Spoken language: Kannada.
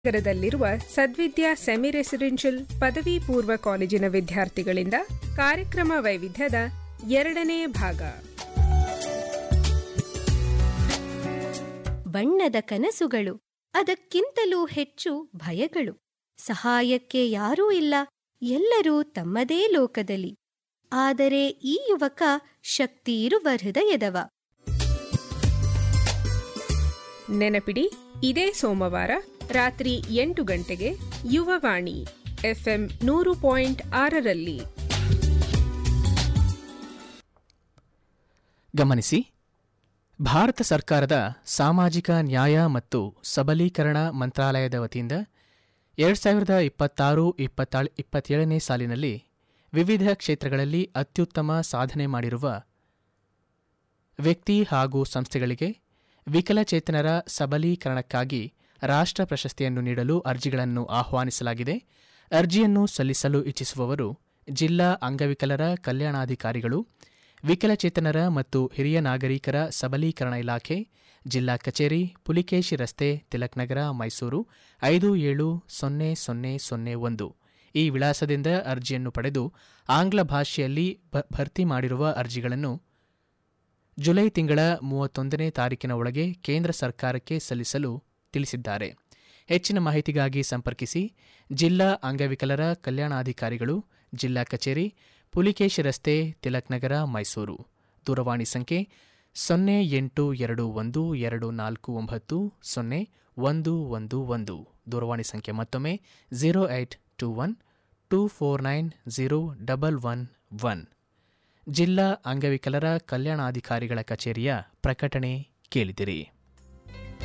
ನಗರದಲ್ಲಿರುವ ಸದ್ವಿದ್ಯಾ ಸೆಮಿ ರೆಸಿಡೆನ್ಷಿಯಲ್ ಪದವಿ ಪೂರ್ವ ಕಾಲೇಜಿನ ವಿದ್ಯಾರ್ಥಿಗಳಿಂದ ಕಾರ್ಯಕ್ರಮ ವೈವಿಧ್ಯದ ಎರಡನೇ ಭಾಗ ಬಣ್ಣದ ಕನಸುಗಳು ಅದಕ್ಕಿಂತಲೂ ಹೆಚ್ಚು ಭಯಗಳು ಸಹಾಯಕ್ಕೆ ಯಾರೂ ಇಲ್ಲ ಎಲ್ಲರೂ ತಮ್ಮದೇ ಲೋಕದಲ್ಲಿ ಆದರೆ ಈ ಯುವಕ ಶಕ್ತಿಯಿರುವ ಹೃದಯದವ ನೆನಪಿಡಿ ಇದೇ ಸೋಮವಾರ ರಾತ್ರಿ ಎಂಟು ಗಂಟೆಗೆ ಯುವವಾಣಿ ಎಫ್ಎಂ ನೂರು ಪಾಯಿಂಟ್ ಆರರಲ್ಲಿ ಗಮನಿಸಿ ಭಾರತ ಸರ್ಕಾರದ ಸಾಮಾಜಿಕ ನ್ಯಾಯ ಮತ್ತು ಸಬಲೀಕರಣ ಮಂತ್ರಾಲಯದ ವತಿಯಿಂದ ಎರಡು ಸಾವಿರದ ಇಪ್ಪತ್ತಾರು ಇಪ್ಪತ್ತಾಳ್ ಇಪ್ಪತ್ತೇಳನೇ ಸಾಲಿನಲ್ಲಿ ವಿವಿಧ ಕ್ಷೇತ್ರಗಳಲ್ಲಿ ಅತ್ಯುತ್ತಮ ಸಾಧನೆ ಮಾಡಿರುವ ವ್ಯಕ್ತಿ ಹಾಗೂ ಸಂಸ್ಥೆಗಳಿಗೆ ವಿಕಲಚೇತನರ ಸಬಲೀಕರಣಕ್ಕಾಗಿ ರಾಷ್ಟ್ರ ಪ್ರಶಸ್ತಿಯನ್ನು ನೀಡಲು ಅರ್ಜಿಗಳನ್ನು ಆಹ್ವಾನಿಸಲಾಗಿದೆ ಅರ್ಜಿಯನ್ನು ಸಲ್ಲಿಸಲು ಇಚ್ಛಿಸುವವರು ಜಿಲ್ಲಾ ಅಂಗವಿಕಲರ ಕಲ್ಯಾಣಾಧಿಕಾರಿಗಳು ವಿಕಲಚೇತನರ ಮತ್ತು ಹಿರಿಯ ನಾಗರಿಕರ ಸಬಲೀಕರಣ ಇಲಾಖೆ ಜಿಲ್ಲಾ ಕಚೇರಿ ಪುಲಿಕೇಶಿ ರಸ್ತೆ ತಿಲಕ್ ನಗರ ಮೈಸೂರು ಐದು ಏಳು ಸೊನ್ನೆ ಸೊನ್ನೆ ಸೊನ್ನೆ ಒಂದು ಈ ವಿಳಾಸದಿಂದ ಅರ್ಜಿಯನ್ನು ಪಡೆದು ಆಂಗ್ಲ ಭಾಷೆಯಲ್ಲಿ ಭ- ಭರ್ತಿ ಮಾಡಿರುವ ಅರ್ಜಿಗಳನ್ನು ಜುಲೈ ತಿಂಗಳ ಮೂವತ್ತೊಂದನೇ ತಾರೀಕಿನ ಒಳಗೆ ಕೇಂದ್ರ ಸರ್ಕಾರಕ್ಕೆ ಸಲ್ಲಿಸಲು ತಿಳಿಸಿದ್ದಾರೆ ಹೆಚ್ಚಿನ ಮಾಹಿತಿಗಾಗಿ ಸಂಪರ್ಕಿಸಿ ಜಿಲ್ಲಾ ಅಂಗವಿಕಲರ ಕಲ್ಯಾಣಾಧಿಕಾರಿಗಳು ಜಿಲ್ಲಾ ಕಚೇರಿ ಪುಲಿಕೇಶಿ ರಸ್ತೆ ತಿಲಕ್ ನಗರ ಮೈಸೂರು ದೂರವಾಣಿ ಸಂಖ್ಯೆ ಸೊನ್ನೆ ಎಂಟು ಎರಡು ಒಂದು ಎರಡು ನಾಲ್ಕು ಒಂಬತ್ತು ಸೊನ್ನೆ ಒಂದು ಒಂದು ಒಂದು ದೂರವಾಣಿ ಸಂಖ್ಯೆ ಮತ್ತೊಮ್ಮೆ zero eight two one two four nine zero double one one ಜಿಲ್ಲಾ ಅಂಗವಿಕಲರ ಕಲ್ಯಾಣಾಧಿಕಾರಿಗಳ ಕಚೇರಿಯ ಪ್ರಕಟಣೆ ಕೇಳಿದಿರಿ